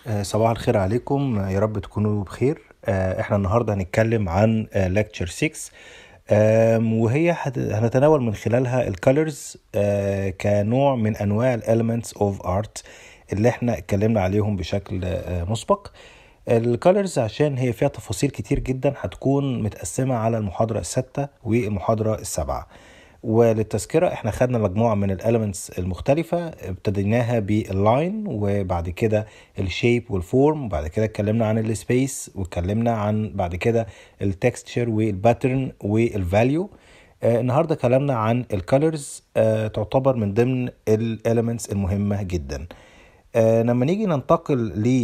آه، صباح الخير عليكم آه، يا رب تكونوا بخير آه، احنا النهارده هنتكلم عن ليكتشر 6 آم، وهي هت- هنتناول من خلالها الكالرز كنوع من انواع الاليمنتس اوف ارت اللي احنا اتكلمنا عليهم بشكل آه، مسبق الكالرز عشان هي فيها تفاصيل كتير جدا هتكون متقسمة على المحاضرة الستة والمحاضرة السابعة وللتذكرة احنا خدنا مجموعة من الاليمنتس المختلفة ابتديناها باللاين وبعد كده الشيب والفورم وبعد كده اتكلمنا عن السبيس واتكلمنا عن بعد كده التكستشر والباترن والفاليو آه، النهارده كلامنا عن الكالرز تعتبر من ضمن الاليمنتس المهمة جدا آه، لما نيجي ننتقل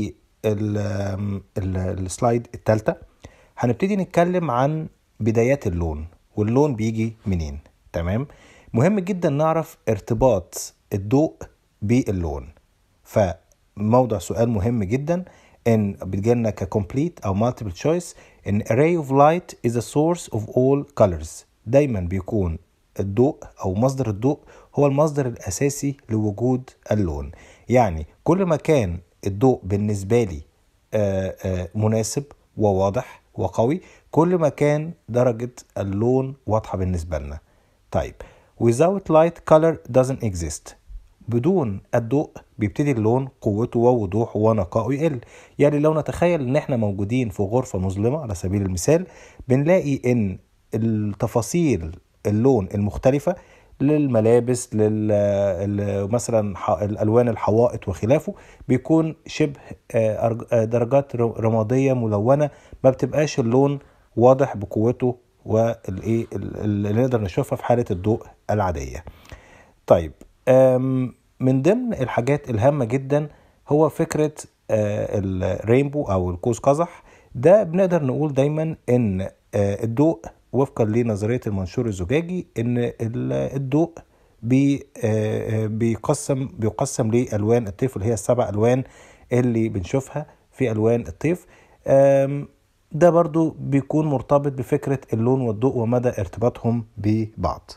للسلايد الثالثة هنبتدي نتكلم عن بدايات اللون واللون بيجي منين تمام مهم جدا نعرف ارتباط الضوء باللون فموضع سؤال مهم جدا ان بتجيلنا ككومبليت او مالتيبل تشويس ان array of light is a source of all colors دايما بيكون الضوء او مصدر الضوء هو المصدر الاساسي لوجود اللون يعني كل ما كان الضوء بالنسبه لي آه، آه، مناسب وواضح وقوي كل ما كان درجة اللون واضحة بالنسبة لنا طيب without light color doesn't exist بدون الضوء بيبتدي اللون قوته ووضوحه ونقائه يقل يعني لو نتخيل ان احنا موجودين في غرفة مظلمة على سبيل المثال بنلاقي ان التفاصيل اللون المختلفة للملابس لل ال- مثلا ح- الالوان الحوائط وخلافه بيكون شبه آه، أرج- آه، درجات ر- رماديه ملونه ما بتبقاش اللون واضح بقوته والايه ال- ال- اللي نقدر نشوفها في حاله الضوء العاديه طيب آم، من ضمن الحاجات الهامة جدا هو فكرة الرينبو أو القوس قزح ده بنقدر نقول دايما إن آه، الضوء وفقا لنظرية المنشور الزجاجي إن ال- الضوء بي آه، آه، بيقسم بيقسم لألوان الطيف اللي هي السبع ألوان اللي بنشوفها في ألوان الطيف آم، ده برضو بيكون مرتبط بفكرة اللون والضوء ومدى ارتباطهم ببعض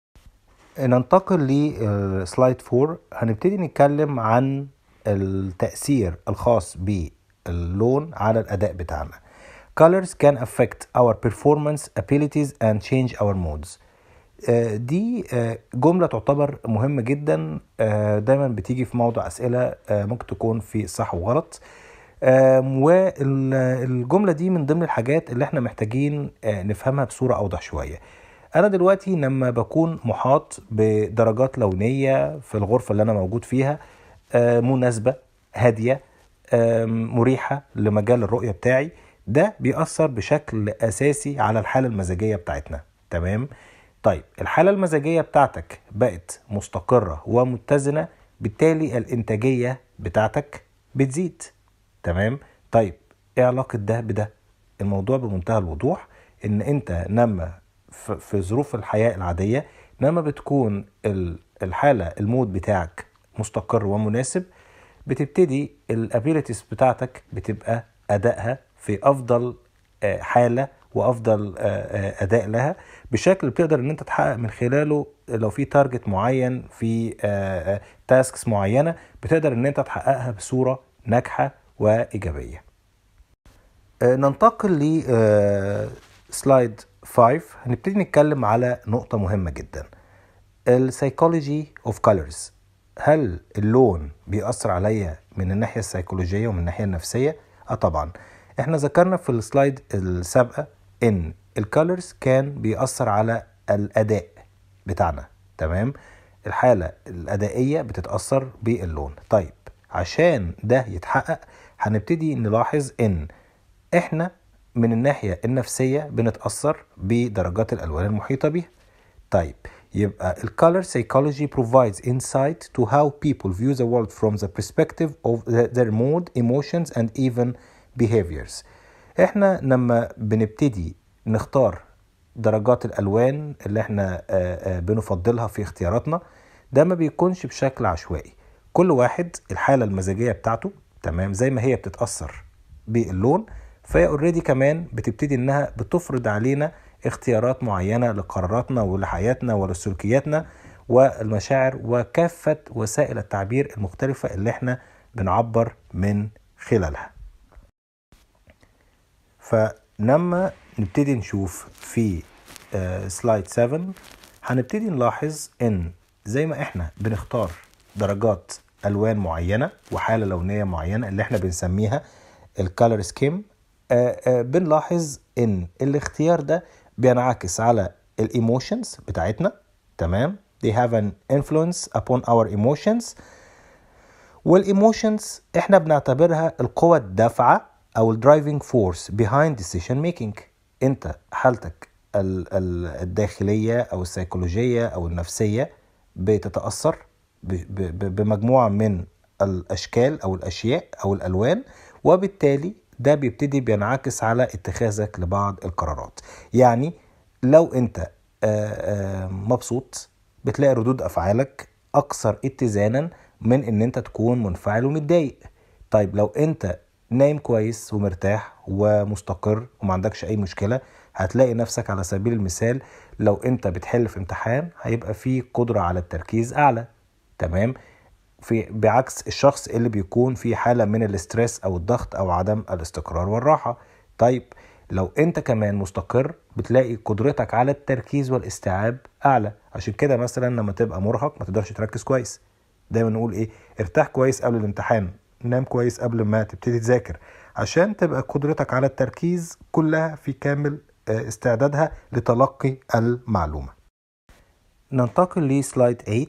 ننتقل لسلايد 4 هنبتدي نتكلم عن التأثير الخاص باللون على الأداء بتاعنا. Colors can affect our performance abilities and change our moods. آه، دي آه، جملة تعتبر مهمة جدا آه، دايما بتيجي في موضع أسئلة آه، ممكن تكون في صح وغلط آم، والجملة دي من ضمن الحاجات اللي احنا محتاجين آه، نفهمها بصورة أوضح شوية أنا دلوقتي لما بكون محاط بدرجات لونية في الغرفة اللي أنا موجود فيها آه، مناسبة هادية آم، مريحة لمجال الرؤية بتاعي ده بيأثر بشكل أساسي على الحالة المزاجية بتاعتنا تمام طيب الحالة المزاجية بتاعتك بقت مستقرة ومتزنة بالتالي الإنتاجية بتاعتك بتزيد تمام طيب ايه علاقة ده بده الموضوع بمنتهى الوضوح ان انت لما ف- في ظروف الحياة العادية لما بتكون ال- الحالة المود بتاعك مستقر ومناسب بتبتدي الابيليتيز بتاعتك بتبقى ادائها في افضل آه، حاله وافضل آه، آه، اداء لها بشكل بتقدر ان انت تحقق من خلاله لو في تارجت معين في تاسكس معينه بتقدر ان انت تحققها بصوره ناجحه وايجابيه آه، ننتقل ل سلايد 5 هنبتدي نتكلم على نقطة مهمة جدا السايكولوجي اوف كولرز هل اللون بيأثر عليا من الناحية السيكولوجية ومن الناحية النفسية؟ اه طبعا احنا ذكرنا في السلايد السابقة ان الكولرز كان بيأثر على الأداء بتاعنا تمام الحالة الأدائية بتتأثر باللون طيب عشان ده يتحقق هنبتدي نلاحظ ان احنا من الناحية النفسية بنتأثر بدرجات الألوان المحيطة بيها طيب يبقى ال color psychology provides insight to how people view the world from the perspective of the- their mood, emotions and even behaviors. احنا لما بنبتدي نختار درجات الألوان اللي احنا آه، آه، بنفضلها في اختياراتنا ده ما بيكونش بشكل عشوائي كل واحد الحالة المزاجية بتاعته تمام زي ما هي بتتأثر باللون فهي اوريدي كمان بتبتدي انها بتفرض علينا اختيارات معينه لقراراتنا ولحياتنا ولسلوكياتنا والمشاعر وكافه وسائل التعبير المختلفه اللي احنا بنعبر من خلالها فلما نبتدي نشوف في سلايد 7 هنبتدي نلاحظ ان زي ما احنا بنختار درجات الوان معينه وحاله لونيه معينه اللي احنا بنسميها الكالر سكيم بنلاحظ ان الاختيار ده بينعكس على الايموشنز بتاعتنا تمام they have an influence upon our emotions والايموشنز احنا بنعتبرها القوة الدافعة او الدرايفنج فورس behind decision making انت حالتك ال- ال- الداخلية او السيكولوجية او النفسية بتتأثر ب- ب- ب- بمجموعة من الاشكال او الاشياء او الالوان وبالتالي ده بيبتدي بينعكس على اتخاذك لبعض القرارات يعني لو انت آه، آه، مبسوط بتلاقي ردود افعالك اكثر اتزانا من ان انت تكون منفعل ومتضايق طيب لو انت نايم كويس ومرتاح ومستقر وما عندكش اي مشكله هتلاقي نفسك على سبيل المثال لو انت بتحل في امتحان هيبقى في قدره على التركيز اعلى تمام في بعكس الشخص اللي بيكون في حاله من الاسترس او الضغط او عدم الاستقرار والراحه طيب لو انت كمان مستقر بتلاقي قدرتك على التركيز والاستيعاب اعلى عشان كده مثلا لما تبقى مرهق ما تقدرش تركز كويس دايما نقول ايه ارتاح كويس قبل الامتحان نام كويس قبل ما تبتدي تذاكر عشان تبقى قدرتك على التركيز كلها في كامل آه، استعدادها لتلقي المعلومة ننتقل لسلايد 8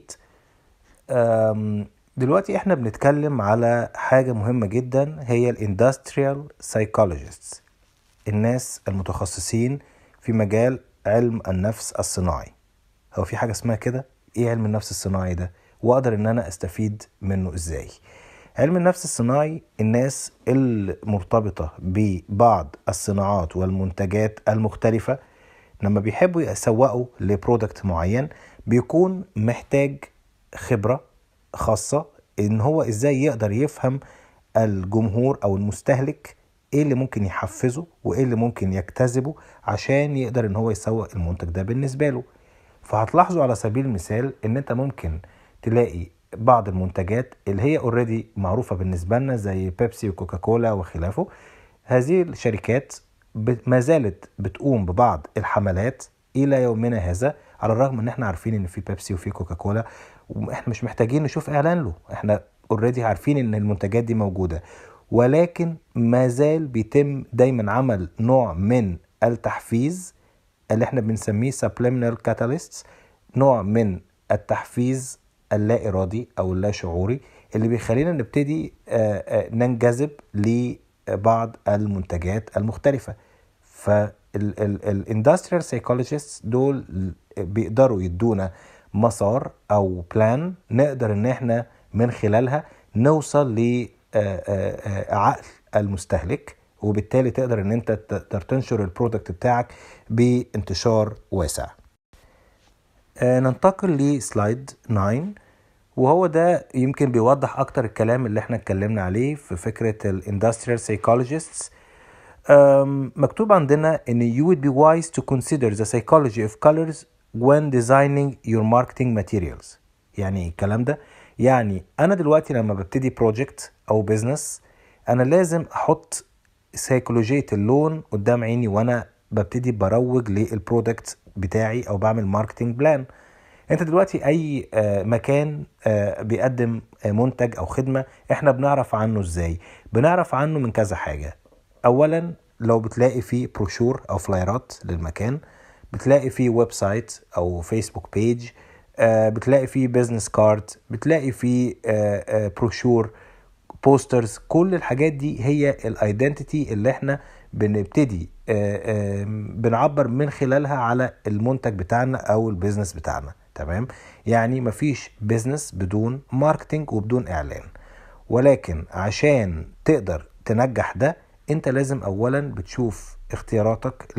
أم، دلوقتي احنا بنتكلم على حاجة مهمة جدا هي الاندستريال سايكولوجيستس الناس المتخصصين في مجال علم النفس الصناعي هو في حاجة اسمها كده ايه علم النفس الصناعي ده واقدر ان انا استفيد منه ازاي علم النفس الصناعي الناس المرتبطة ببعض الصناعات والمنتجات المختلفة لما بيحبوا يسوقوا لبرودكت معين بيكون محتاج خبرة خاصة ان هو ازاي يقدر يفهم الجمهور او المستهلك ايه اللي ممكن يحفزه وايه اللي ممكن يجتذبه عشان يقدر ان هو يسوق المنتج ده بالنسبة له فهتلاحظوا على سبيل المثال ان انت ممكن تلاقي بعض المنتجات اللي هي اوريدي معروفة بالنسبة لنا زي بيبسي وكوكاكولا وخلافه هذه الشركات ب- ما زالت بتقوم ببعض الحملات الى يومنا هذا على الرغم ان احنا عارفين ان في بيبسي وفي كوكاكولا واحنا مش محتاجين نشوف اعلان له احنا اوريدي عارفين ان المنتجات دي موجودة ولكن ما زال بيتم دايما عمل نوع من التحفيز اللي احنا بنسميه subliminal catalysts نوع من التحفيز اللا إرادي أو اللا شعوري اللي بيخلينا نبتدي آه، آه، ننجذب لبعض المنتجات المختلفة فالاندستريال سايكولوجيست دول بيقدروا يدونا مسار او بلان نقدر ان احنا من خلالها نوصل لعقل المستهلك وبالتالي تقدر ان انت تقدر تنشر البرودكت بتاعك بانتشار واسع آه، ننتقل لسلايد 9 وهو ده يمكن بيوضح اكتر الكلام اللي احنا اتكلمنا عليه في فكرة الاندستريال سايكولوجيستس مكتوب عندنا ان you would be wise to consider the psychology of colors when designing your marketing materials يعني ايه الكلام ده يعني انا دلوقتي لما ببتدي بروجكت او بزنس انا لازم احط سيكولوجية اللون قدام عيني وانا ببتدي بروج للبرودكت بتاعي او بعمل ماركتنج بلان انت دلوقتي اي آه، مكان آه، بيقدم آه، منتج او خدمة احنا بنعرف عنه ازاي بنعرف عنه من كذا حاجة اولا لو بتلاقي فيه بروشور او فلايرات للمكان بتلاقي فيه ويب سايت او فيسبوك بيج آه، بتلاقي فيه بيزنس كارد بتلاقي فيه آه، آه، بروشور بوسترز كل الحاجات دي هي الايدنتيتي اللي احنا بنبتدي آه، آه، بنعبر من خلالها على المنتج بتاعنا او البيزنس بتاعنا تمام يعني مفيش بيزنس بدون ماركتينج وبدون اعلان ولكن عشان تقدر تنجح ده انت لازم اولا بتشوف اختياراتك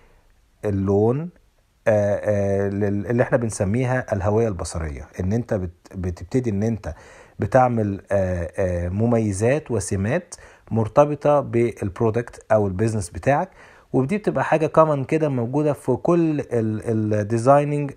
للون آه، آه، لل- اللي احنا بنسميها الهوية البصرية ان انت بت- بتبتدي ان انت بتعمل آه، آه، مميزات وسمات مرتبطة بالبرودكت او البيزنس بتاعك ودي بتبقى حاجة كومن كده موجودة في كل الديزايننج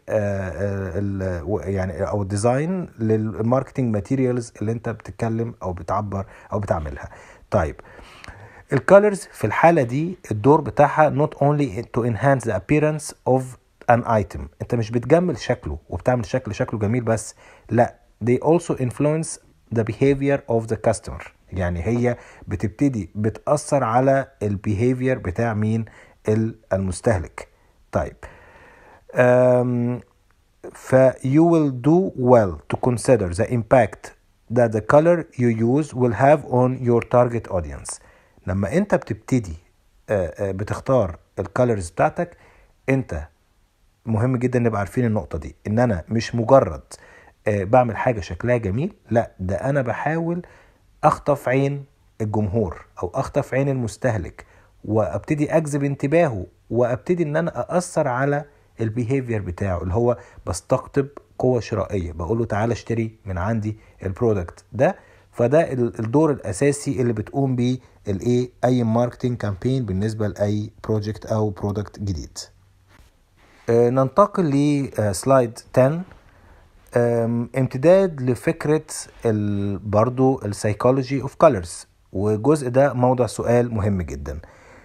يعني او الديزاين للماركتنج ماتيريالز اللي انت بتتكلم او بتعبر او بتعملها طيب الكالرز في الحالة دي الدور بتاعها not only to enhance the appearance of an item انت مش بتجمل شكله وبتعمل شكل شكله جميل بس لا they also influence the behavior of the customer يعني هي بتبتدي بتأثر على البيهيفير بتاع مين المستهلك طيب um, ف you will do well to consider the impact that the color you use will have on your target audience لما انت بتبتدي بتختار الكالرز بتاعتك انت مهم جدا نبقى عارفين النقطه دي ان انا مش مجرد بعمل حاجه شكلها جميل لا ده انا بحاول اخطف عين الجمهور او اخطف عين المستهلك وابتدي اجذب انتباهه وابتدي ان انا ااثر على البيهيفير بتاعه اللي هو بستقطب قوه شرائيه بقول له تعالى اشتري من عندي البرودكت ده فده الدور الاساسي اللي بتقوم بيه الايه اي ماركتنج كامبين بالنسبه لاي بروجكت او برودكت جديد آه ننتقل لسلايد 10 امتداد لفكره برضو السايكولوجي اوف كولرز والجزء ده موضع سؤال مهم جدا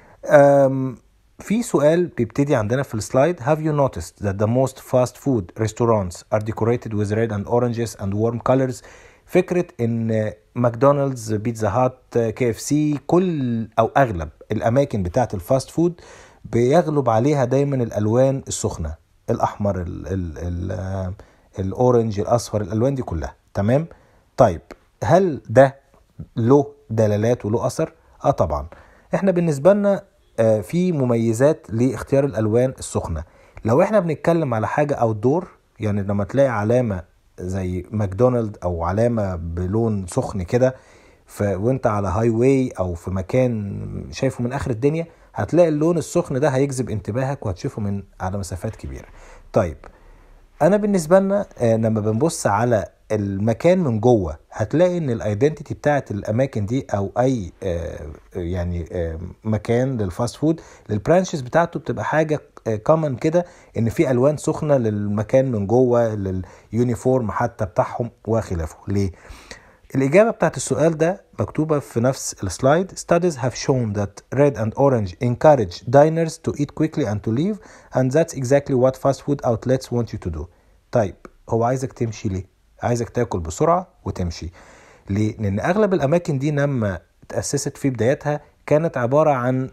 في سؤال بيبتدي عندنا في السلايد Have you noticed that the most fast food restaurants are decorated with red and oranges and warm colors فكرة ان ماكدونالدز بيتزا هات كي اف سي كل او اغلب الاماكن بتاعت الفاست فود بيغلب عليها دايما الالوان السخنة الاحمر ال ال ال الاورنج الاصفر الالوان دي كلها تمام طيب هل ده له دلالات وله اثر اه طبعا احنا بالنسبه لنا آه في مميزات لاختيار الالوان السخنه لو احنا بنتكلم على حاجه اوت دور يعني لما تلاقي علامه زي ماكدونالد او علامه بلون سخن كده وانت على هاي واي او في مكان شايفه من اخر الدنيا هتلاقي اللون السخن ده هيجذب انتباهك وهتشوفه من على مسافات كبيره طيب انا بالنسبه لنا آه لما بنبص على المكان من جوه هتلاقي ان الايدنتيتي بتاعت الاماكن دي او اي آه يعني آه مكان للفاست فود للبرانشز بتاعته بتبقى حاجه كومن كده ان في الوان سخنه للمكان من جوه لليونيفورم حتى بتاعهم وخلافه ليه الإجابة بتاعت السؤال ده مكتوبة في نفس السلايد Studies have shown that red and orange encourage diners to eat quickly and to leave and that's exactly what fast food outlets want you to do طيب هو عايزك تمشي ليه؟ عايزك تاكل بسرعة وتمشي ليه؟ لأن أغلب الأماكن دي لما تأسست في بدايتها كانت عبارة عن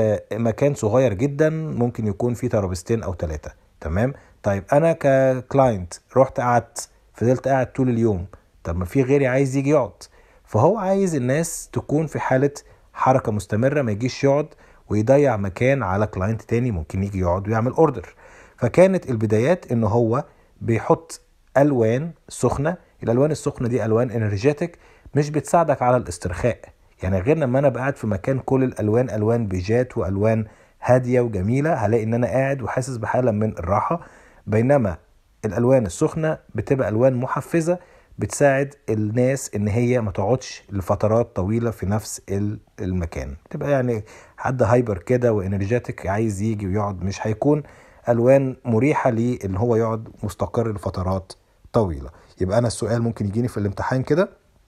مكان صغير جدا ممكن يكون فيه ترابيزتين أو ثلاثة تمام؟ طيب أنا ككلاينت رحت قعدت فضلت قاعد طول اليوم طب ما في غيري عايز يجي يقعد فهو عايز الناس تكون في حالة حركة مستمرة ما يجيش يقعد ويضيع مكان على كلاينت تاني ممكن يجي يقعد ويعمل اوردر فكانت البدايات ان هو بيحط الوان سخنة الالوان السخنة دي الوان انرجيتك مش بتساعدك على الاسترخاء يعني غير لما انا قاعد في مكان كل الالوان الوان بيجات والوان هاديه وجميله هلاقي ان انا قاعد وحاسس بحاله من الراحه بينما الالوان السخنه بتبقى الوان محفزه بتساعد الناس ان هي ما تقعدش لفترات طويله في نفس المكان تبقى يعني حد هايبر كده وانرجيتك عايز يجي ويقعد مش هيكون الوان مريحه ليه ان هو يقعد مستقر لفترات طويله يبقى انا السؤال ممكن يجيني في الامتحان كده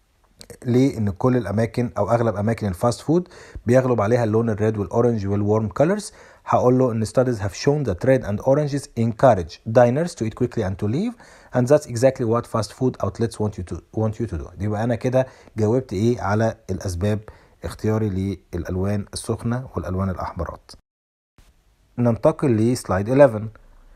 ليه ان كل الاماكن او اغلب اماكن الفاست فود بيغلب عليها اللون الريد والاورنج والورم كولرز هقول له ان studies have shown that red and oranges encourage diners to eat quickly and to leave and that's exactly what fast food outlets want you to want you to do يبقى انا كده جاوبت ايه على الاسباب اختياري للالوان السخنه والالوان الاحمرات ننتقل لسلايد 11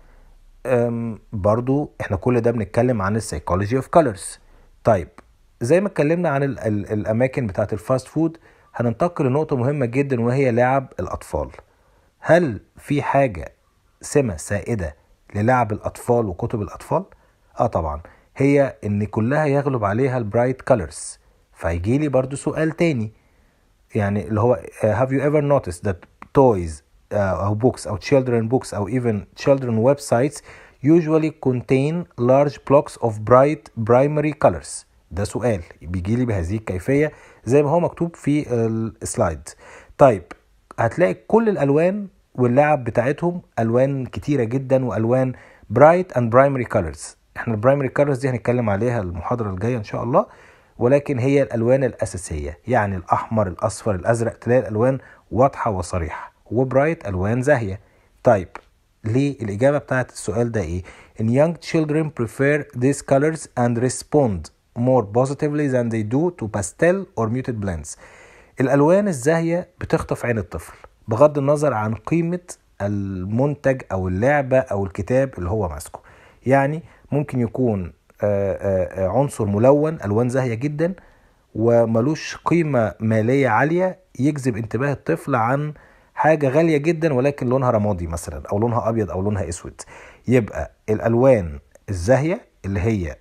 أم برضو احنا كل ده بنتكلم عن السيكولوجي اوف كولرز طيب زي ما اتكلمنا عن ال ال الاماكن بتاعت الفاست فود هننتقل لنقطه مهمه جدا وهي لعب الاطفال هل في حاجه سمه سائده للعب الاطفال وكتب الاطفال اه طبعا هي ان كلها يغلب عليها البرايت كولرز فيجي لي برضو سؤال تاني يعني اللي هو uh, have you ever noticed that toys uh, او books او children books او even children websites usually contain large blocks of bright primary colors ده سؤال بيجي لي بهذه الكيفيه زي ما هو مكتوب في السلايد طيب هتلاقي كل الالوان واللعب بتاعتهم الوان كتيره جدا والوان برايت اند برايمري كولرز احنا البرايمري كولرز دي هنتكلم عليها المحاضره الجايه ان شاء الله ولكن هي الالوان الاساسيه يعني الاحمر الاصفر الازرق تلاقي الالوان واضحه وصريحه وبرايت الوان زاهيه طيب ليه الاجابه بتاعت السؤال ده ايه in young children prefer these colors and respond more positively than they do to pastel or muted blends الالوان الزاهيه بتخطف عين الطفل بغض النظر عن قيمه المنتج او اللعبه او الكتاب اللي هو ماسكه يعني ممكن يكون آه، آه، آه، عنصر ملون الوان زاهيه جدا وملوش قيمه ماليه عاليه يجذب انتباه الطفل عن حاجه غاليه جدا ولكن لونها رمادي مثلا او لونها ابيض او لونها اسود يبقى الالوان الزاهيه اللي هي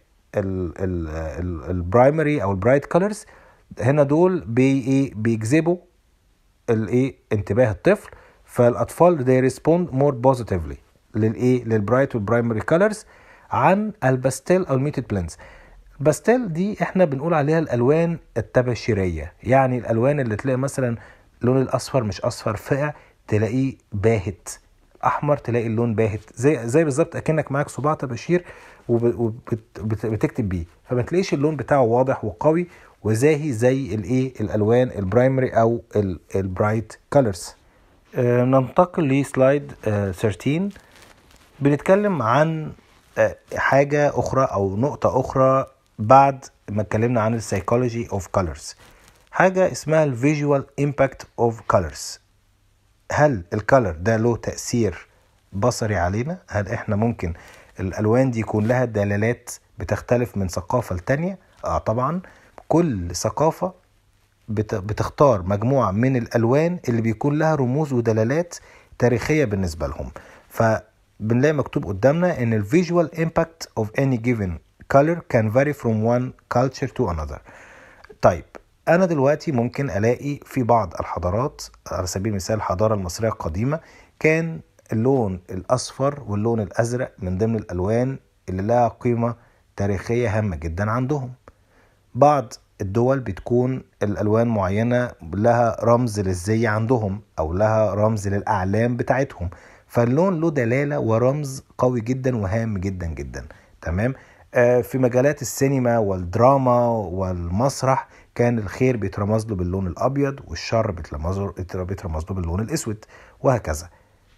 البرايمري او البرايت كولرز هنا دول بي ايه بيجذبوا الايه انتباه الطفل فالاطفال they respond more positively للايه للبرايت والبرايمري كولرز عن الباستيل او الميتد بلانز الباستيل دي احنا بنقول عليها الالوان التباشيريه يعني الالوان اللي تلاقي مثلا اللون الاصفر مش اصفر فاقع تلاقيه باهت احمر تلاقي اللون باهت زي زي بالظبط اكنك معاك صباع طباشير وبتكتب بيه فما تلاقيش اللون بتاعه واضح وقوي وزاهي زي الايه الالوان البرايمري او البرايت كولرز آه ننتقل لسلايد آه 13 بنتكلم عن آه حاجة أخرى أو نقطة أخرى بعد ما اتكلمنا عن السايكولوجي اوف كولرز حاجة اسمها الفيجوال امباكت اوف كولرز هل الكالر ده له تأثير بصري علينا هل احنا ممكن الالوان دي يكون لها دلالات بتختلف من ثقافة لتانية اه طبعا كل ثقافة بتختار مجموعة من الالوان اللي بيكون لها رموز ودلالات تاريخية بالنسبة لهم فبنلاقي مكتوب قدامنا ان الفيجوال امباكت اوف any given color can vary from one culture to another طيب انا دلوقتي ممكن الاقي في بعض الحضارات على سبيل المثال الحضاره المصريه القديمه كان اللون الاصفر واللون الازرق من ضمن الالوان اللي لها قيمه تاريخيه هامه جدا عندهم بعض الدول بتكون الالوان معينه لها رمز للزي عندهم او لها رمز للاعلام بتاعتهم فاللون له دلاله ورمز قوي جدا وهام جدا جدا تمام آه في مجالات السينما والدراما والمسرح كان الخير بيترمز له باللون الابيض والشر بيترمز له باللون الاسود وهكذا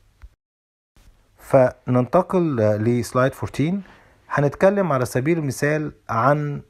فننتقل لسلايد 14 هنتكلم على سبيل المثال عن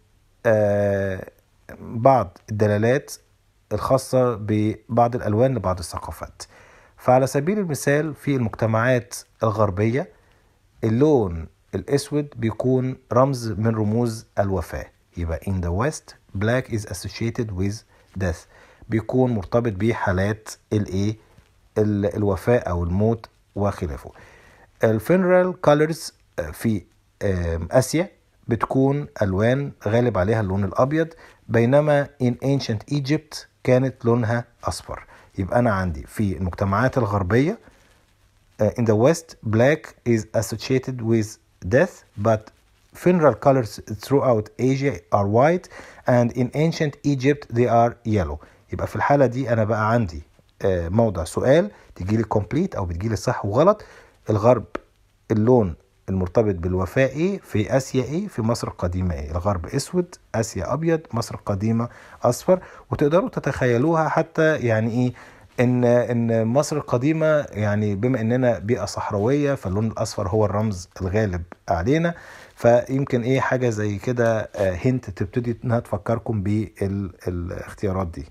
بعض الدلالات الخاصة ببعض الألوان لبعض الثقافات فعلى سبيل المثال في المجتمعات الغربية اللون الأسود بيكون رمز من رموز الوفاة يبقى in the west black is associated with death بيكون مرتبط بحالات الايه الوفاة او الموت وخلافه الفينرال كولرز في اسيا بتكون الوان غالب عليها اللون الابيض بينما in ancient Egypt كانت لونها اصفر يبقى انا عندي في المجتمعات الغربية in the west black is associated with death but funeral colors throughout Asia are white and in ancient Egypt they are yellow يبقى في الحالة دي أنا بقى عندي موضع سؤال تجي لي complete أو بتجي لي صح وغلط الغرب اللون المرتبط بالوفاة ايه في اسيا ايه في مصر القديمة ايه الغرب اسود اسيا ابيض مصر القديمة اصفر وتقدروا تتخيلوها حتى يعني ايه ان ان مصر القديمه يعني بما اننا بيئه صحراويه فاللون الاصفر هو الرمز الغالب علينا فيمكن ايه حاجه زي كده هنت تبتدي انها تفكركم بالاختيارات دي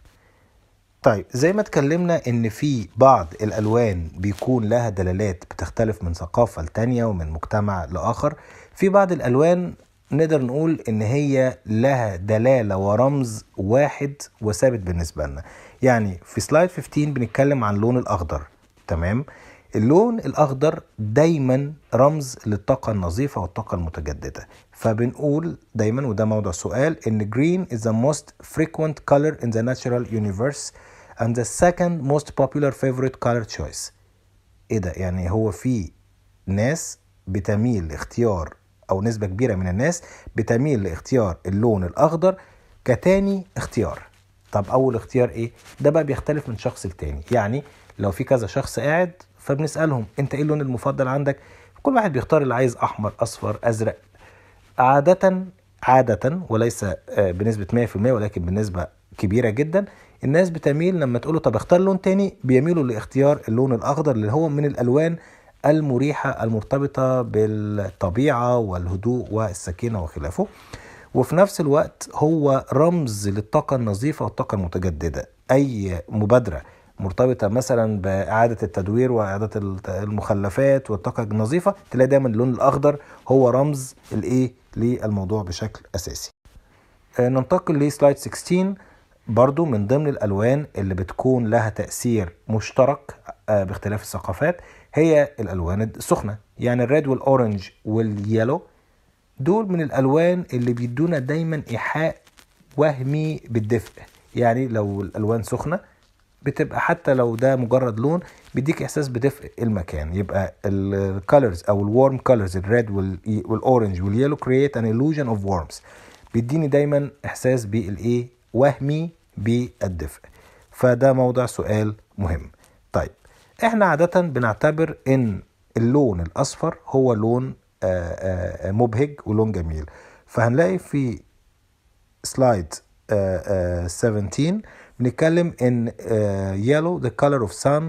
طيب زي ما اتكلمنا ان في بعض الالوان بيكون لها دلالات بتختلف من ثقافه لتانية ومن مجتمع لاخر في بعض الالوان نقدر نقول ان هي لها دلاله ورمز واحد وثابت بالنسبه لنا يعني في سلايد 15 بنتكلم عن اللون الاخضر تمام اللون الاخضر دايما رمز للطاقه النظيفه والطاقه المتجدده فبنقول دايما وده موضوع سؤال ان green is the most frequent color in the natural universe and the second most popular favorite color choice ايه ده يعني هو في ناس بتميل لاختيار او نسبه كبيره من الناس بتميل لاختيار اللون الاخضر كتاني اختيار طب اول اختيار ايه ده بقى بيختلف من شخص لتاني يعني لو في كذا شخص قاعد فبنسالهم انت ايه اللون المفضل عندك كل واحد بيختار اللي عايز احمر اصفر ازرق عاده عادة وليس آه، بنسبة 100% ولكن بنسبة كبيرة جدا الناس بتميل لما تقوله طب اختار لون تاني بيميلوا لاختيار اللون الأخضر اللي هو من الألوان المريحة المرتبطة بالطبيعة والهدوء والسكينة وخلافه وفي نفس الوقت هو رمز للطاقة النظيفة والطاقة المتجددة أي مبادرة مرتبطة مثلا بإعادة التدوير وإعادة المخلفات والطاقة النظيفة تلاقي دايما اللون الأخضر هو رمز الإيه للموضوع بشكل أساسي آه، ننتقل لسلايد 16 برضو من ضمن الألوان اللي بتكون لها تأثير مشترك آه، باختلاف الثقافات هي الألوان السخنة يعني الريد والأورنج واليالو دول من الألوان اللي بيدونا دايما إيحاء وهمي بالدفء يعني لو الألوان سخنة بتبقى حتى لو ده مجرد لون بيديك احساس بدفء المكان يبقى الكالرز او الورم كالرز الريد والاورنج واليلو كرييت ان illusion اوف warmth بيديني دايما احساس بالايه وهمي بالدفء فده موضع سؤال مهم طيب احنا عادة بنعتبر ان اللون الاصفر هو لون آآ آآ مبهج ولون جميل فهنلاقي في سلايد 17 بنتكلم ان يلو ذا color اوف sun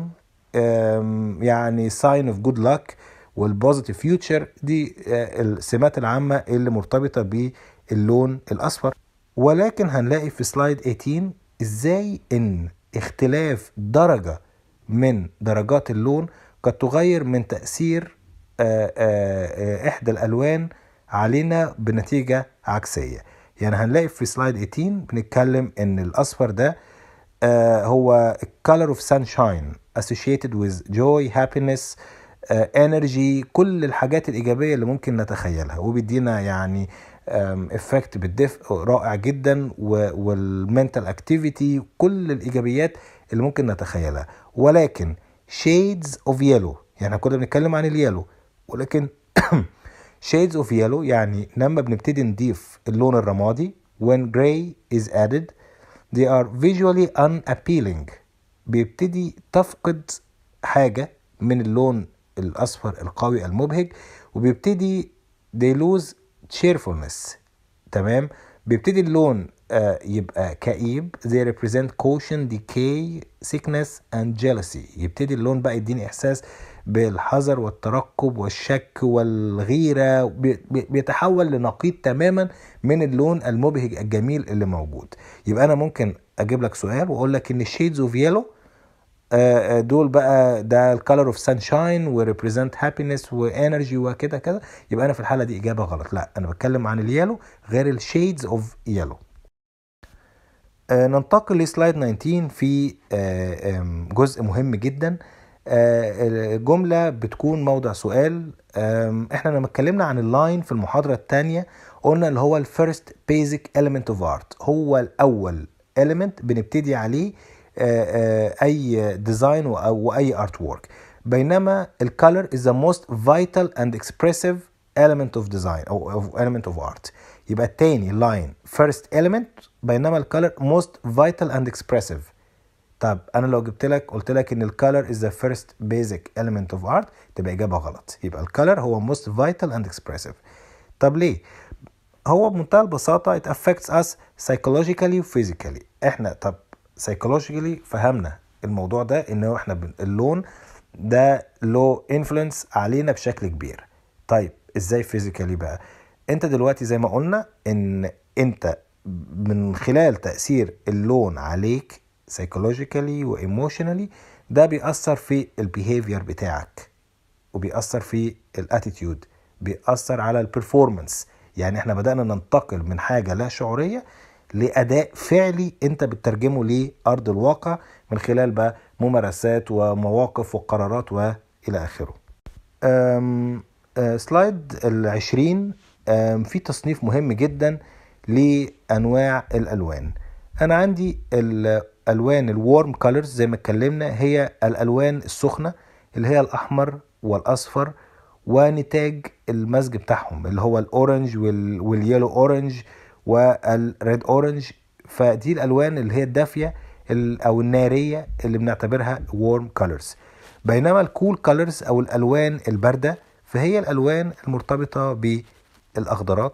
يعني sign اوف جود luck والبوزيتيف فيوتشر دي آه، السمات العامة اللي مرتبطة باللون الأصفر ولكن هنلاقي في سلايد 18 ازاي ان اختلاف درجة من درجات اللون قد تغير من تأثير آه، آه، إحدى الألوان علينا بنتيجة عكسية يعني هنلاقي في سلايد 18 بنتكلم ان الأصفر ده آه، هو color of sunshine associated with joy happiness energy كل الحاجات الإيجابية اللي ممكن نتخيلها وبيدينا يعني افكت بالدفء رائع جدا والمنتال اكتيفيتي كل الايجابيات اللي ممكن نتخيلها ولكن shades of yellow يعني كنا بنتكلم عن اليالو ولكن shades of yellow يعني لما بنبتدي نضيف اللون الرمادي when gray is added they are visually unappealing بيبتدي تفقد حاجة من اللون الأصفر القوي المبهج وبيبتدي they lose cheerfulness تمام بيبتدي اللون آه يبقى كئيب they represent caution decay sickness and jealousy يبتدي اللون بقى يديني إحساس بالحذر والترقب والشك والغيرة بي- بي- بيتحول لنقيض تماما من اللون المبهج الجميل اللي موجود يبقى أنا ممكن أجيب لك سؤال وأقول لك إن shades of yellow آه، آه، دول بقى ده الكالر اوف سانشاين وريبريزنت هابينس وانرجي وكده كده يبقى انا في الحاله دي اجابه غلط لا انا بتكلم عن اليالو غير الشيدز اوف يالو ننتقل لسلايد 19 في آه، آم، جزء مهم جدا آه، الجمله بتكون موضع سؤال آم، احنا لما اتكلمنا عن اللاين في المحاضره الثانيه قلنا اللي هو الفيرست بيزك element اوف ارت هو الاول element بنبتدي عليه آه، آه، اي ديزاين او اي ارت وورك بينما الكالر is the most vital and expressive element of design او of element of art يبقى التاني لاين first element بينما الكالر most vital and expressive طب انا لو جبت لك قلت لك ان الكالر is the first basic element of art تبقى اجابه غلط يبقى الكالر هو most vital and expressive طب ليه هو بمنتهى البساطه it affects us psychologically و physically احنا طب psychologically فهمنا الموضوع ده ان هو احنا بن- اللون ده له انفلونس علينا بشكل كبير طيب ازاي فيزيكالي بقى انت دلوقتي زي ما قلنا ان انت من خلال تأثير اللون عليك سايكولوجيكالي وايموشنالي ده بيأثر في البيهيفير بتاعك وبيأثر في الاتيتيود بيأثر على البرفورمانس يعني احنا بدأنا ننتقل من حاجة لا شعورية لأداء فعلي انت بتترجمه لأرض الواقع من خلال بقى ممارسات ومواقف وقرارات وإلى آخره أم، آه، سلايد العشرين أم، في تصنيف مهم جدا لأنواع الألوان أنا عندي الألوان الورم كولرز زي ما اتكلمنا هي الألوان السخنة اللي هي الأحمر والأصفر ونتاج المزج بتاعهم اللي هو الأورنج وال- واليلو أورنج والريد أورنج فدي الألوان اللي هي الدافية ال- أو النارية اللي بنعتبرها warm colors بينما الكول كولرز او الالوان البارده فهي الالوان المرتبطه بالاخضرات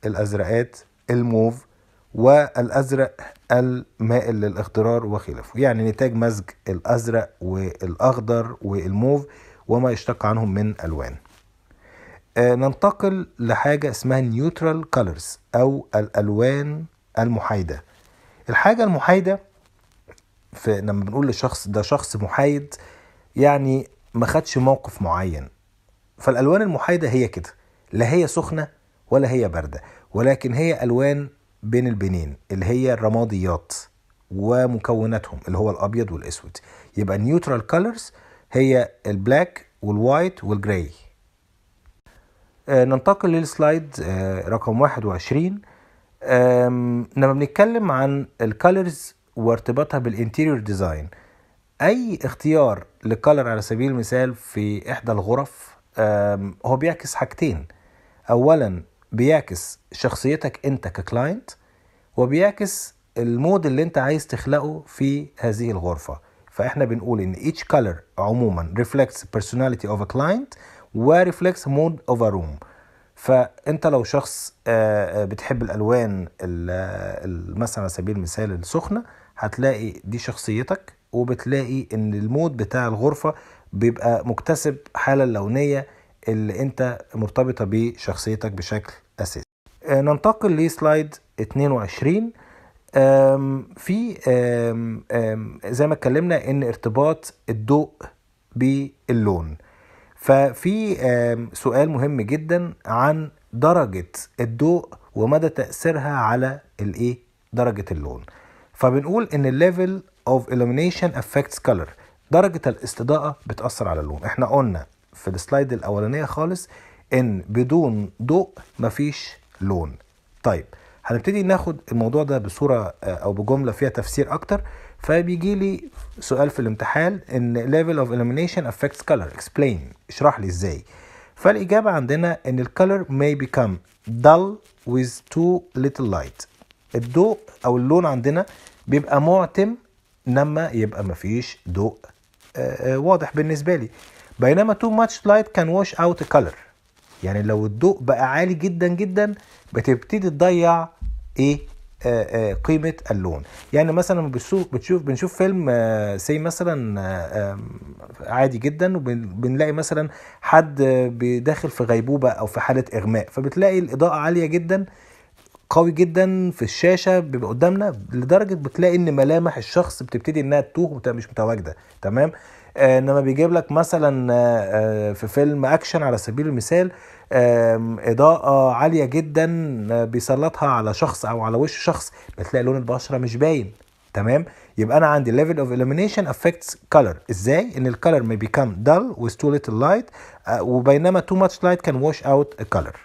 الازرقات الموف والازرق المائل للاخضرار وخلافه يعني نتاج مزج الازرق والاخضر والموف وما يشتق عنهم من الوان آه، ننتقل لحاجة اسمها نيوترال كولرز أو الألوان المحايدة الحاجة المحايدة في لما بنقول لشخص ده شخص محايد يعني ما خدش موقف معين فالألوان المحايدة هي كده لا هي سخنة ولا هي باردة ولكن هي ألوان بين البنين اللي هي الرماديات ومكوناتهم اللي هو الأبيض والأسود يبقى نيوترال كولرز هي البلاك والوايت والجراي آه، ننتقل للسلايد آه، رقم 21 آم، لما بنتكلم عن الكالرز وارتباطها بالانتيريور ديزاين اي اختيار لكالر على سبيل المثال في احدى الغرف آم، هو بيعكس حاجتين اولا بيعكس شخصيتك انت ككلاينت وبيعكس المود اللي انت عايز تخلقه في هذه الغرفة فاحنا بنقول ان each color عموما reflects personality of a client و reflects mood of a room فانت لو شخص آه، آه، بتحب الالوان ال- ال- مثلا على سبيل المثال السخنه هتلاقي دي شخصيتك وبتلاقي ان المود بتاع الغرفه بيبقى مكتسب حاله اللونيه اللي انت مرتبطه بشخصيتك بشكل اساسي آه، ننتقل لسلايد 22 آم، في آم، آم، زي ما اتكلمنا ان ارتباط الضوء باللون ففي آم، سؤال مهم جدا عن درجة الضوء ومدى تأثيرها على الايه درجة اللون فبنقول ان الليفل of illumination affects color درجة الاستضاءة بتأثر على اللون احنا قلنا في السلايد الأولانية خالص ان بدون ضوء مفيش لون طيب هنبتدي ناخد الموضوع ده بصورة آه، أو بجملة فيها تفسير أكتر فبيجي لي سؤال في الامتحان إن level of illumination affects color explain اشرح لي إزاي فالإجابة عندنا إن ال color may become dull with too little light الضوء أو اللون عندنا بيبقى معتم لما يبقى مفيش ضوء آه، آه، واضح بالنسبة لي بينما too much light can wash out a color يعني لو الضوء بقى عالي جدا جدا بتبتدي تضيع ايه آه آه قيمة اللون يعني مثلا لما بتشوف بتشوف بنشوف فيلم آه سي مثلا آه آم، عادي جدا وبنلاقي مثلا حد آه، داخل في غيبوبة او في حالة اغماء فبتلاقي الاضاءة عالية جدا قوي جدا في الشاشه بيبقى قدامنا لدرجه بتلاقي ان ملامح الشخص بتبتدي انها تتوه وتبقى مش متواجده تمام آه انما بيجيب لك مثلا آه آه، في فيلم اكشن على سبيل المثال آم، اضاءه عاليه جدا آه، بيسلطها على شخص او على وش شخص بتلاقي لون البشره مش باين تمام يبقى انا عندي level of illumination affects color ازاي ان الكالر may become dull with too little light آه، وبينما too much light can wash out a color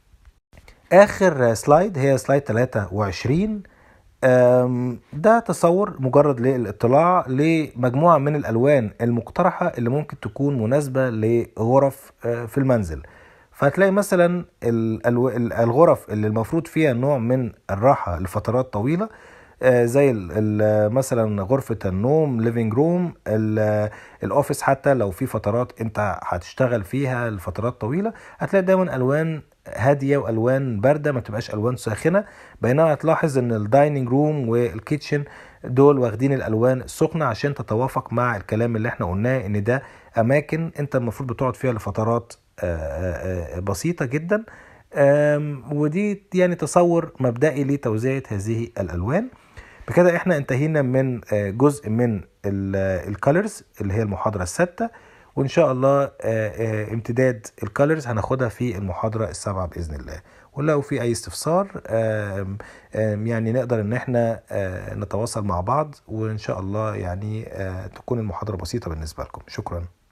اخر سلايد هي سلايد 23 أم، ده تصور مجرد للاطلاع لمجموعه من الالوان المقترحه اللي ممكن تكون مناسبه لغرف آه، في المنزل فهتلاقي مثلا الألو- الغرف اللي المفروض فيها نوع من الراحه لفترات طويله آه، زي ال- ال- مثلا غرفة النوم ليفينج روم الاوفيس حتى لو في فترات انت هتشتغل فيها لفترات طويلة هتلاقي دايما الوان هادية والوان باردة ما تبقاش الوان ساخنة بينما هتلاحظ ان الدايننج روم والكيتشن دول واخدين الالوان السخنة عشان تتوافق مع الكلام اللي احنا قلناه ان ده اماكن انت المفروض بتقعد فيها لفترات آه، آه، آه، بسيطة جدا آم، ودي يعني تصور مبدئي لتوزيع هذه الالوان بكده احنا انتهينا من آه، جزء من الكالرز اللي هي المحاضرة السادسة وان شاء الله آه، آه، امتداد الكالرز هناخدها في المحاضرة السابعة بإذن الله ولو في اي استفسار آم، آم، يعني نقدر ان احنا آه، نتواصل مع بعض وان شاء الله يعني آه، تكون المحاضرة بسيطة بالنسبة لكم شكرا